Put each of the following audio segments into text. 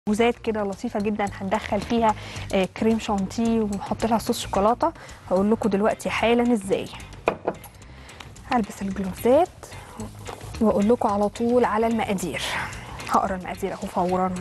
مخبوزات كده لطيفه جدا هندخل فيها آه، كريم شانتيه ونحط لها صوص شوكولاته هقول لكم دلوقتي حالا ازاي هلبس الجلوفزات واقول لكم على طول على المقادير هقرا المقادير اهو فورا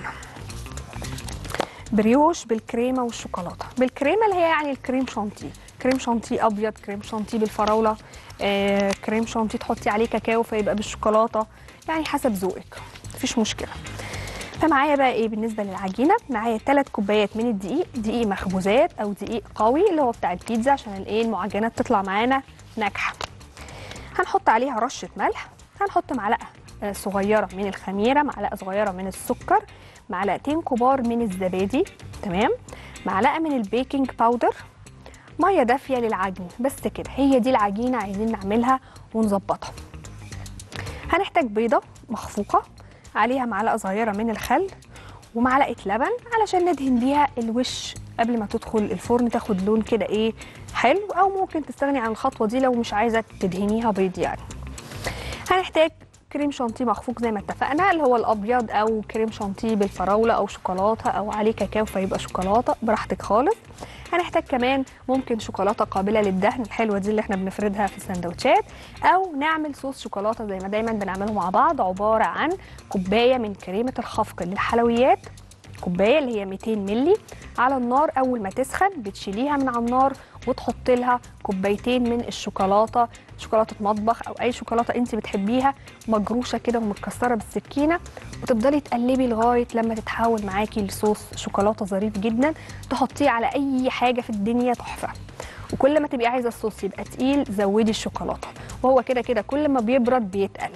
بريوش بالكريمه والشوكولاته بالكريمه اللي هي يعني الكريم شانتيه كريم شانتيه ابيض كريم شانتيه بالفراوله آه، كريم شانتيه تحطي عليه كاكاو فيبقى بالشوكولاته يعني حسب ذوقك مفيش مشكله فمعايا بقى ايه بالنسبه للعجينه معايا 3 كوبايات من الدقيق دقيق مخبوزات او دقيق قوي اللي هو بتاع البيتزا عشان الايه المعجنات تطلع معانا ناجحه هنحط عليها رشه ملح هنحط معلقه آه، صغيره من الخميره معلقه صغيره من السكر معلقتين كبار من الزبادي تمام معلقه من البيكنج باودر ميه دافيه للعجن بس كده هي دي العجينه عايزين نعملها ونظبطها هنحتاج بيضه مخفوقه عليها معلقه صغيره من الخل ومعلقه لبن علشان ندهن بيها الوش قبل ما تدخل الفرن تاخد لون كده ايه حلو او ممكن تستغني عن الخطوه دي لو مش عايزه تدهنيها بيض يعني هنحتاج كريم شانتيه مخفوق زي ما اتفقنا اللي هو الابيض او كريم شانتيه بالفراوله او شوكولاته او عليه كاكاو فيبقى شوكولاته براحتك خالص هنحتاج كمان ممكن شوكولاته قابله للدهن الحلوه دي اللي احنا بنفردها في السندوتشات او نعمل صوص شوكولاته زي ما دايما بنعمله مع بعض عباره عن كوبايه من كريمه الخفق للحلويات كوبايه اللي هي 200 مللي على النار اول ما تسخن بتشيليها من على النار وتحط لها كوبايتين من الشوكولاته شوكولاته مطبخ او اي شوكولاته انت بتحبيها مجروشه كده ومتكسره بالسكينه وتفضلي تقلبي لغايه لما تتحول معاكي لصوص شوكولاته ظريف جدا تحطيه على اي حاجه في الدنيا تحفه وكل ما تبقي عايزه الصوص يبقى تقيل زودي الشوكولاته وهو كده كده كل ما بيبرد بيتقل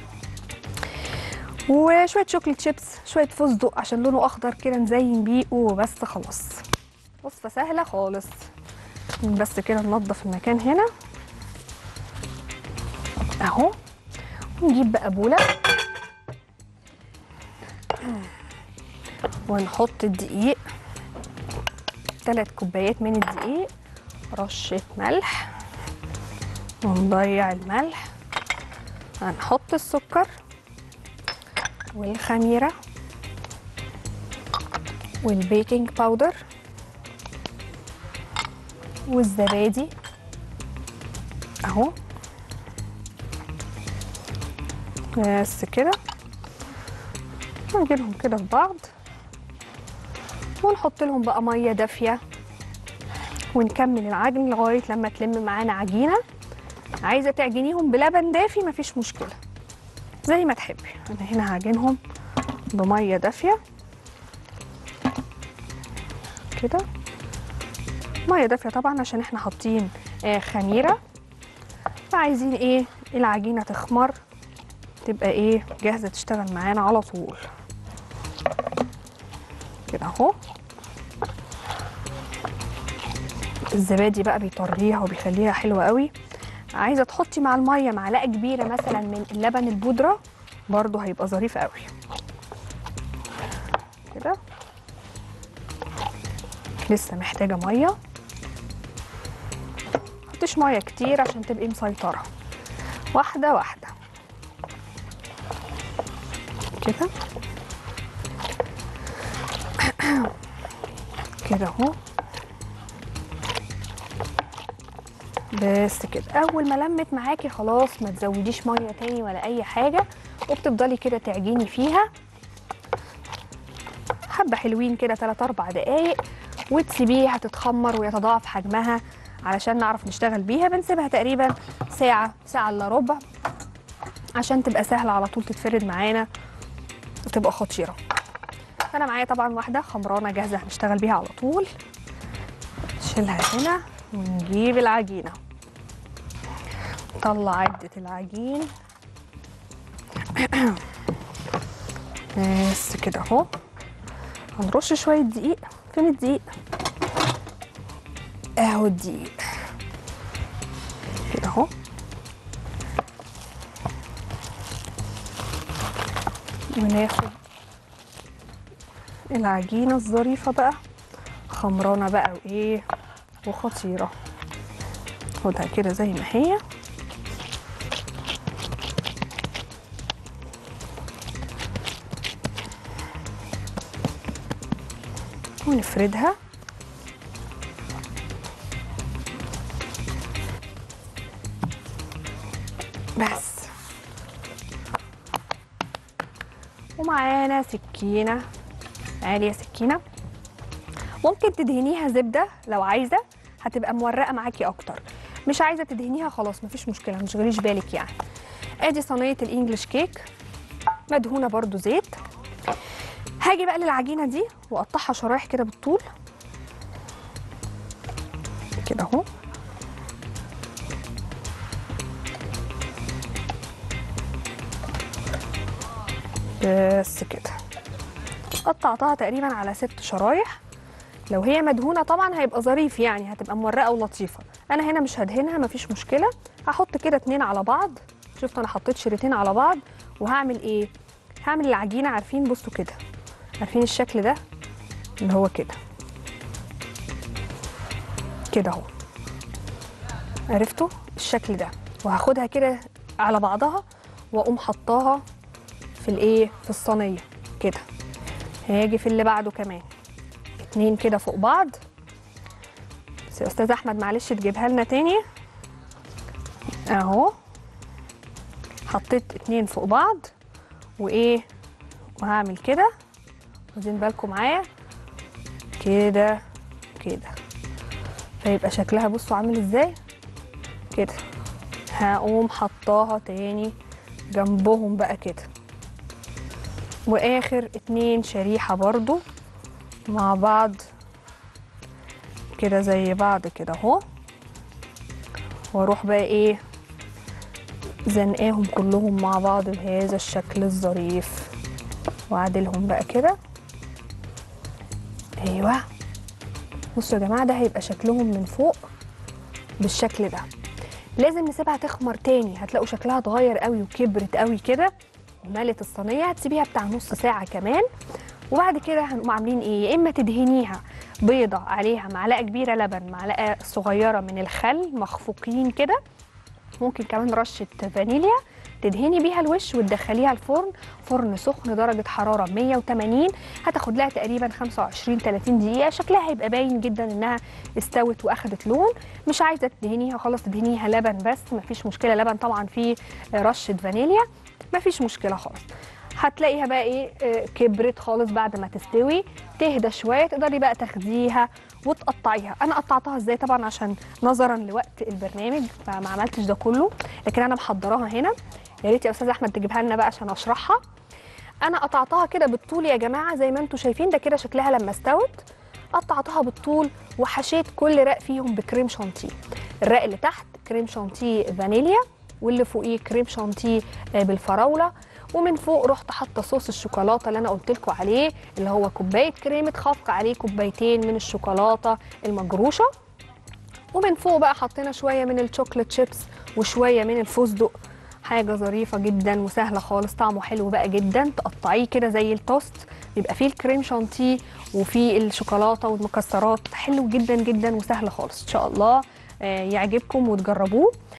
وشويه شوكليت شيبس شويه فستق عشان لونه اخضر كده نزين بيه وبس خلاص وصفه سهله خالص بس كده ننضف المكان هنا اهو ونجيب بقى بوله ونحط الدقيق ثلاث كوبايات من الدقيق رشه ملح ونضيع الملح هنحط السكر والخميره والبيكنج باودر والزبادي اهو بس كده ونجيبهم كده في بعض ونحط لهم بقى ميه دافيه ونكمل العجن لغايه لما تلم معانا عجينه عايزه تعجنيهم بلبن دافي مفيش مشكله زي ما تحبي انا هنا هعجنهم بميه دافيه كده ميه دافيه طبعا عشان احنا حاطين آه خميره فعايزين ايه العجينه تخمر تبقى ايه جاهزه تشتغل معانا على طول كده اهو الزبادي بقى بيطريها وبيخليها حلوه قوي عايزه تحطي مع الميه معلقه كبيره مثلا من اللبن البودره برضو هيبقى ظريف قوي كده لسه محتاجه ميه متحطيش ميه كتير عشان تبقي مسيطره واحده واحده كده كده اهو بس كده اول ما لمت معاكي خلاص ما تزوديش ميه تاني ولا اي حاجه وبتفضلي كده تعجني فيها حبه حلوين كده 3 4 دقايق وتسيبيها تتخمر ويتضاعف حجمها علشان نعرف نشتغل بيها بنسيبها تقريبا ساعه ساعه الا ربع عشان تبقى سهله على طول تتفرد معانا وتبقى خطيره فانا معايا طبعا واحده خمرانه جاهزه هنشتغل بيها على طول نشيلها هنا ونجيب العجينه نطلع عده العجين بس كده اهو هنرش شويه دقيق فين الدقيق اهو الدقيق كده اهو وناخد العجينه الظريفه بقى خمرانه بقى وايه وخطيره خدها كده زي ما هي ونفردها بس ومعانا سكينة عالية سكينة ممكن تدهنيها زبدة لو عايزة هتبقى مورقة معاكي أكتر مش عايزة تدهنيها خلاص مفيش مشكلة مش غليش بالك يعني ادي صينية الانجليش كيك مدهونة برضو زيت هاجي بقى للعجينة دي واقطعها شرايح كده بالطول كده اهو بس كده قطعتها تقريبا على ست شرايح لو هي مدهونه طبعا هيبقى ظريف يعني هتبقى مورقه ولطيفه انا هنا مش هدهنها مفيش مشكله هحط كده اتنين على بعض شفتوا انا حطيت شريطين على بعض وهعمل ايه هعمل العجينه عارفين بصوا كده عارفين الشكل ده اللي هو كده كده اهو عرفتوا الشكل ده وهاخدها كده على بعضها واقوم حطاها في الايه في الصينيه كده هاجي في اللي بعده كمان اتنين كده فوق بعض بس يا استاذ احمد معلش تجيبها لنا تاني اهو حطيت اتنين فوق بعض وايه وهعمل كده واخدين بالكم معايا كده كده فيبقى شكلها بصوا عامل ازاي كده هقوم حطاها تاني جنبهم بقى كده واخر اتنين شريحة برضو مع بعض كده زي بعض كده اهو واروح بقى ايه زنقاهم كلهم مع بعض بهذا الشكل الظريف واعدلهم بقى كده ايوه بصوا يا جماعه ده هيبقى شكلهم من فوق بالشكل ده لازم نسيبها تخمر تاني هتلاقوا شكلها اتغير قوي وكبرت قوي كده وملت الصينيه هتسيبيها بتاع نص ساعه كمان وبعد كده هنقوم عاملين ايه يا اما تدهنيها بيضه عليها معلقه كبيره لبن معلقه صغيره من الخل مخفوقين كده ممكن كمان رشه فانيليا تدهني بيها الوش وتدخليها الفرن فرن سخن درجه حراره 180 هتاخد لها تقريبا 25 30 دقيقه شكلها هيبقى باين جدا انها استوت واخدت لون مش عايزه تدهنيها خلاص تدهنيها لبن بس مفيش مشكله لبن طبعا فيه رشه فانيليا مفيش مشكله خالص هتلاقيها بقى ايه آه، كبرت خالص بعد ما تستوي تهدى شويه تقدري بقى تاخديها وتقطعيها انا قطعتها ازاي طبعا عشان نظرا لوقت البرنامج فما عملتش ده كله لكن انا محضراها هنا يا ريت يا استاذ احمد تجيبها لنا بقى عشان اشرحها انا قطعتها كده بالطول يا جماعه زي ما انتم شايفين ده كده شكلها لما استوت قطعتها بالطول وحشيت كل رق فيهم بكريم شانتيه الرق اللي تحت كريم شانتيه فانيليا واللي فوقيه كريم شانتيه آه، بالفراوله ومن فوق رحت حاطه صوص الشوكولاته اللي انا قلت لكم عليه اللي هو كوبايه كريمه خفق عليه كوبايتين من الشوكولاته المجروشه ومن فوق بقى حطينا شويه من الشوكليت شيبس وشويه من الفستق حاجه ظريفه جدا وسهله خالص طعمه حلو بقى جدا تقطعيه كده زي التوست بيبقى فيه الكريم شانتيه وفيه الشوكولاته والمكسرات حلو جدا جدا وسهل خالص ان شاء الله آه، يعجبكم وتجربوه